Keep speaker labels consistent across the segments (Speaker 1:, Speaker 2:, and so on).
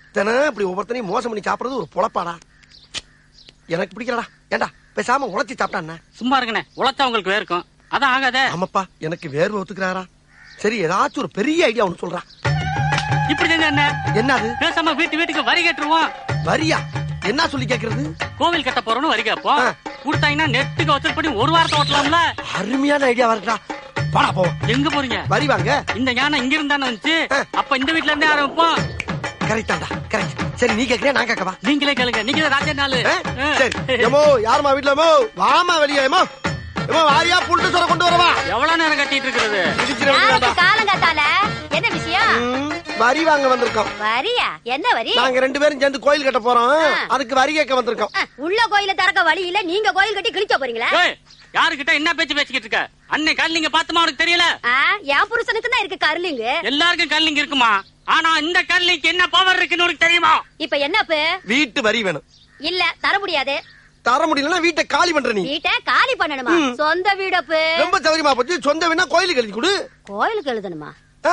Speaker 1: தினம் இப்படி ஒவ்வொருத்தனையும் மோசம் பண்ணி சாப்பிடுறது ஒரு பொழப்பாடா எனக்கு பிடிக்கலடா ஏண்டா பேசாம உழைச்சி சாப்பிட்டா என்ன
Speaker 2: சும்மா இருங்கண்ணே உழைச்சா உங்களுக்கு வேர்க்கும் அதான் ஆகாதே
Speaker 1: ஆமாப்பா எனக்கு வேர்வை ஒத்துக்கிறாரா சரி ஏதாச்சும் ஒரு பெரிய ஐடியா ஒன்று சொல்றா
Speaker 2: இப்படி செஞ்சா என்ன
Speaker 1: என்னது
Speaker 2: பேசாம வீட்டு வீட்டுக்கு வரி கட்டுருவோம்
Speaker 1: வரியா என்ன சொல்லி கேக்குறது
Speaker 2: கோவில் கட்ட போறோம்னு வரி கேட்போம்
Speaker 1: ஆ.
Speaker 2: கொடுத்தாங்கன்னா நெட்டுக்கு வசூல் பண்ணி ஒரு வாரத்தை ஓட்டலாம்ல
Speaker 1: அருமையான ஐடியா வரட்டா வாடா போவோம்
Speaker 2: எங்க போறீங்க
Speaker 1: வரி வாங்க
Speaker 2: இந்த யானை இங்க இருந்தானே வந்துச்சு
Speaker 1: ஆ.
Speaker 2: அப்ப இந்த வீட்ல இருந்தே ஆரம்பிப்போம்
Speaker 1: கரெக்ட் தான்டா கரெக்ட் சரி நீ கேக்குறியா நான் கேட்கவா
Speaker 2: நீங்களே கேளுங்க நீங்க தான் ராஜா நாளு
Speaker 1: ஆ? சரி ஏமோ யாருமா வீட்டுல ஏமோ வாமா வெளியே ஏமோ ஏமோ வாரியா புல்ட்டு சொல்ல கொண்டு வரவா
Speaker 2: எவ்வளவு நேரம் கட்டிட்டு இருக்கிறது
Speaker 1: இடிச்சிட
Speaker 3: யாருக்கு
Speaker 1: வேண்டியதாடா.
Speaker 3: காலங்காத்தால என்ன விஷயம்
Speaker 1: ம், வரி வாங்க வந்திருக்கோம்
Speaker 3: வரியா என்ன வரி
Speaker 1: நாங்க ரெண்டு பேரும் சேர்ந்து கோயில் கட்ட போறோம்
Speaker 3: ஆ.
Speaker 1: அதுக்கு வரி கேட்க வந்திருக்கோம்
Speaker 3: அஹ், உள்ள கோயில திறக்க வழி இல்ல நீங்க கோயில் கட்டி கிழிக்க போறீங்களா
Speaker 2: ஏய், யாருகிட்ட என்ன பேச்சு பேசிக்கிட்டு இருக்க அன்னை கல்லிங்க பாத்துமா உனக்கு தெரியல
Speaker 3: ஆ, என் புருஷனுக்கு தான் இருக்கு கருலிங்க
Speaker 2: எல்லாருக்கும் கல்லிங்க இருக்குமா ஆனா இந்த கல்லிக்கு என்ன பவர் இருக்குன்னு உனக்கு தெரியுமா
Speaker 3: இப்ப என்னப்பு
Speaker 1: வீட்டு வரி வேணும்
Speaker 3: இல்ல தர முடியாது
Speaker 1: தர முடியலன்னா வீட்டை காலி பண்ற நீ
Speaker 3: வீட்டை காலி பண்ணணுமா சொந்த வீடப்பு
Speaker 1: ரொம்ப சௌரியமா போச்சு சொந்த வேணா கோயிலுக்கு எழுதி கொடு
Speaker 3: கோயிலுக்கு எழுதணுமா
Speaker 1: ஆ.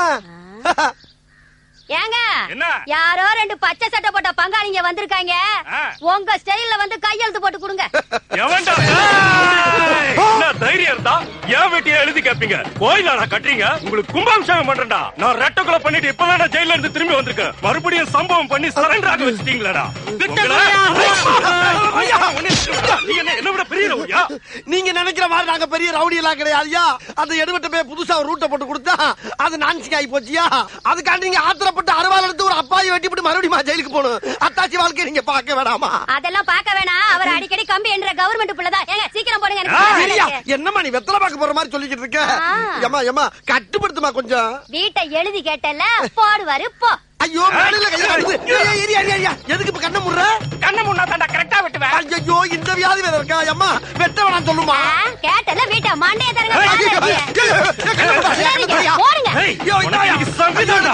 Speaker 3: ஏங்க
Speaker 4: என்ன?
Speaker 3: யாரோ ரெண்டு பச்சை சட்டை போட்ட பங்காளிங்க வந்திருக்காங்க
Speaker 4: ஆ.
Speaker 3: உங்க ஸ்டைல்ல வந்து கையெழுத்து போட்டு கொடுங்க
Speaker 4: எவன்டா ஏய்! என்ன தைரியம் இருந்தா ஏன் வெட்டியா எழுதி கேப்பீங்க கோயிலாடா கட்டுறீங்க உங்களுக்கு கும்பாபிஷேகம் பண்றேன்டா நான் ரெட்ட கொலை பண்ணிட்டு இப்பதான் நான் ஜெயில இருந்து திரும்பி வந்திருக்கேன் மறுபடியும் சம்பவம் பண்ணி சரண்டர் ஆக வச்சிட்டீங்களாடா உங்களை- ஐயா, உன்னை- நீ என்ன என்ன விட பெரிய ரவுடியா?
Speaker 1: நீங்க நினைக்கிற மாதிரி நாங்க பெரிய ரவுடி எல்லாம் கிடையாதுயா அந்த எடுவட்ட போய் புதுசா ஒரு ரூட்டை போட்டு கொடுத்தா அது நான்சிக்கு ஆகி போச்சியா அதுக்காண்டி நீங்க ஆத்திரப்பட்டு அறுவாள் எடுத்து ஒரு அப்பாயை வெட்டி போட்டு மறுபடியும் ஜெயிலுக்கு போகணும் அத்தாச்சி வாழ்க்கை நீங்க பார்க்க வேணாமா
Speaker 3: அதெல்லாம் பார்க்க வேணாம் அவர் அடிக்கடி கம்பி என்ற கவர்மெண்ட் புள்ளதான் ஏங்க சீக்கிரம் போடுங்க எனக்கு
Speaker 4: ஆ,
Speaker 3: வேலை
Speaker 1: சரியா
Speaker 3: இருக்கு.
Speaker 1: என்னம்மா நீ வெத்தலை பார்க்க போற மாதிரி சொல்லிக்கிட்டு இருக்க
Speaker 3: ஆ.
Speaker 1: ஏமா ஏமா கட்டுப்படுத்துமா கொஞ்சம்
Speaker 3: வீட்டை எழுதி கேட்டல போடுவாரு போ
Speaker 1: ஐயோ மேடையில கையில வருது. ஏய், ஏய், ஏய், ஏய், ஏய், எதுக்கு இப்ப கண்ணை முடுற
Speaker 4: கண்ணை முன்னா தாண்டா கரெக்டா வெட்டுவேன்
Speaker 1: ஐயோ இந்த வியாதி வேற இருக்கா அம்மா வெட்ட வேணாம் சொல்லுமா
Speaker 3: ஆ, கேட்டல வீட்டை மண்டைய தரங்க
Speaker 1: ஏய்,
Speaker 3: வேலை
Speaker 1: ஐயோ,
Speaker 3: இருக்கு.
Speaker 1: ஏய், ஏய், ஏய், கண்ணை முடுறா, ஏய், கண்ணை
Speaker 3: சரிங்க,
Speaker 1: முடுறா.
Speaker 3: போடுங்க
Speaker 4: ஏய்,
Speaker 1: ஐயோ,
Speaker 4: உனக்கு
Speaker 1: இந்தாயா.
Speaker 4: இன்னைக்கு சங்கீதம்டா.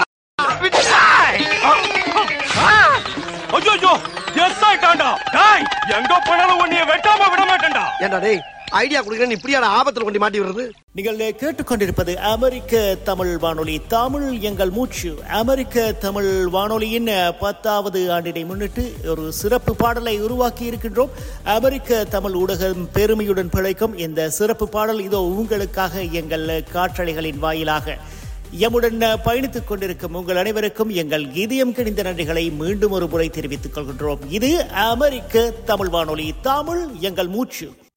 Speaker 4: ஐயோ எஸ் ஆயிட்டான்டா டேய் எங்க போனாலும் உன்னைய வெட்டாம விட மாட்டேன்டா
Speaker 1: ஏண்டா டேய் ஐடியா குடுக்குறேன் இப்படியான ஆபத்துல கொண்டு மாட்டி விடுறது
Speaker 5: நீங்கள் கேட்டுக்கொண்டிருப்பது அமெரிக்க தமிழ் வானொலி தமிழ் எங்கள் மூச்சு அமெரிக்க தமிழ் வானொலியின் பத்தாவது ஆண்டினை முன்னிட்டு ஒரு சிறப்பு பாடலை உருவாக்கி இருக்கின்றோம் அமெரிக்க தமிழ் ஊடகம் பெருமையுடன் பிழைக்கும் இந்த சிறப்பு பாடல் இதோ உங்களுக்காக எங்கள் காற்றலைகளின் வாயிலாக எம்முடன் பயணித்துக் கொண்டிருக்கும் உங்கள் அனைவருக்கும் எங்கள் இதயம் கிணிந்த நன்றிகளை மீண்டும் ஒரு முறை தெரிவித்துக் கொள்கின்றோம் இது அமெரிக்க தமிழ் வானொலி தமிழ் எங்கள் மூச்சு